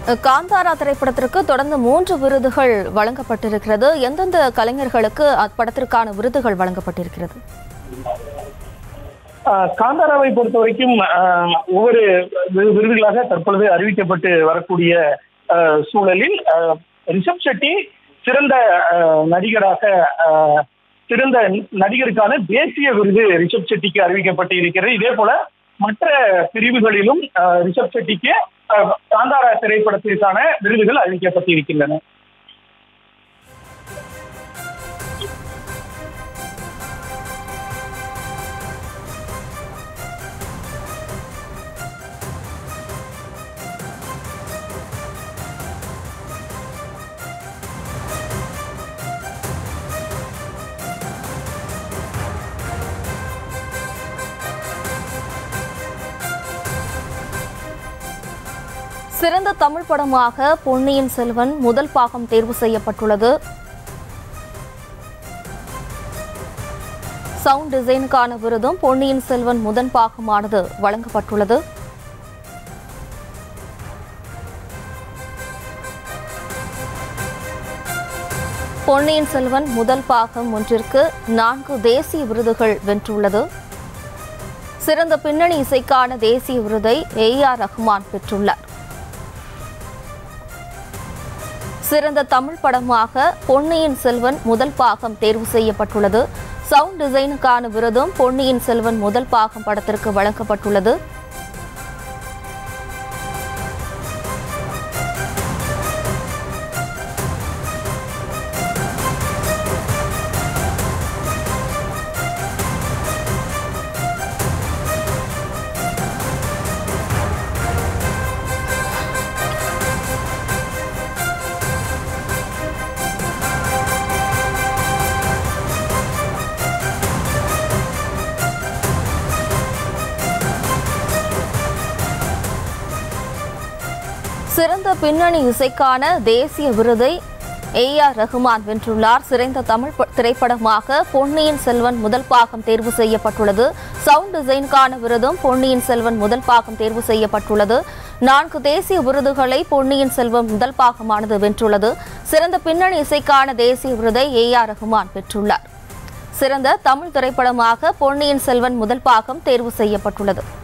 காந்தாரா திரைப்படத்திற்கு தொடர்ந்து மூன்று விருதுகள் வழங்கப்பட்டிருக்கிறது எந்தெந்த கலைஞர்களுக்கு அப்படத்திற்கான விருதுகள் வழங்கப்பட்டிருக்கிறது ஆஹ் காந்தாராவை பொறுத்த வரைக்கும் ஆஹ் ஒவ்வொரு விரு- விருதுகளாக தற்பொழுது அறிவிக்கப்பட்டு வரக்கூடிய ஆஹ் சூழலில் ஆஹ் ரிஷப் செட்டி சிறந்த ஆஹ் நடிகராக ஆஹ் சிறந்த நடிகருக்கான தேசிய விருது ரிஷப் செட்டிக்கு அறிவிக்கப்பட்டு இருக்கிறது இதே போல மற்ற பிரிவுகளிலும் ஆஹ் ரிஷப் செட்டிக்கு ஆஹ் காந்தாரா திரைப்படத்திற்கான விருதுகள் அறிவிக்கப்பட்டு இருக்கின்றன சிறந்த தமிழ் படமாக பொன்னியின் செல்வன் முதல் பாகம் தேர்வு செய்யப்பட்டுள்ளது சவுண்ட் டிசைனுக்கான விருதும் பொன்னியின் செல்வன் முதல் பாகமானது வழங்கப்பட்டுள்ளது பொன்னியின் செல்வன் முதல் பாகம் ஒன்றிற்கு நான்கு தேசிய விருதுகள் வென்றுள்ளது சிறந்த பின்னணி இசைக்கான தேசிய விருதை ஏ ஆர் ரஹ்மான் பெற்றுள்ளார் சிறந்த தமிழ் படமாக பொன்னியின் செல்வன் முதல் பாகம் தேர்வு செய்யப்பட்டுள்ளது சவுண்ட் டிசைனுக்கான விருதும் பொன்னியின் செல்வன் முதல் பாகம் படத்திற்கு வழங்கப்பட்டுள்ளது சிறந்த பின்னணி இசைக்கான தேசிய விருதை ஏ ஆர் ரஹ்மான் வென்றுள்ளார் சிறந்த தமிழ் ப- திரைப்படமாக பொன்னியின் செல்வன் முதல் பாகம் தேர்வு செய்யப்பட்டுள்ளது சவுண்ட் டிசைனுக்கான விருதும் பொன்னியின் செல்வன் முதல் பாகம் தேர்வு செய்யப்பட்டுள்ளது நான்கு தேசிய விருதுகளை பொன்னியின் செல்வன் முதல் பாகமானது வென்றுள்ளது சிறந்த பின்னணி இசைக்கான தேசிய விருதை ஏ ஆர் ரஹ்மான் பெற்றுள்ளார் சிறந்த தமிழ் திரைப்படமாக பொன்னியின் செல்வன் முதல் பாகம் தேர்வு செய்யப்பட்டுள்ளது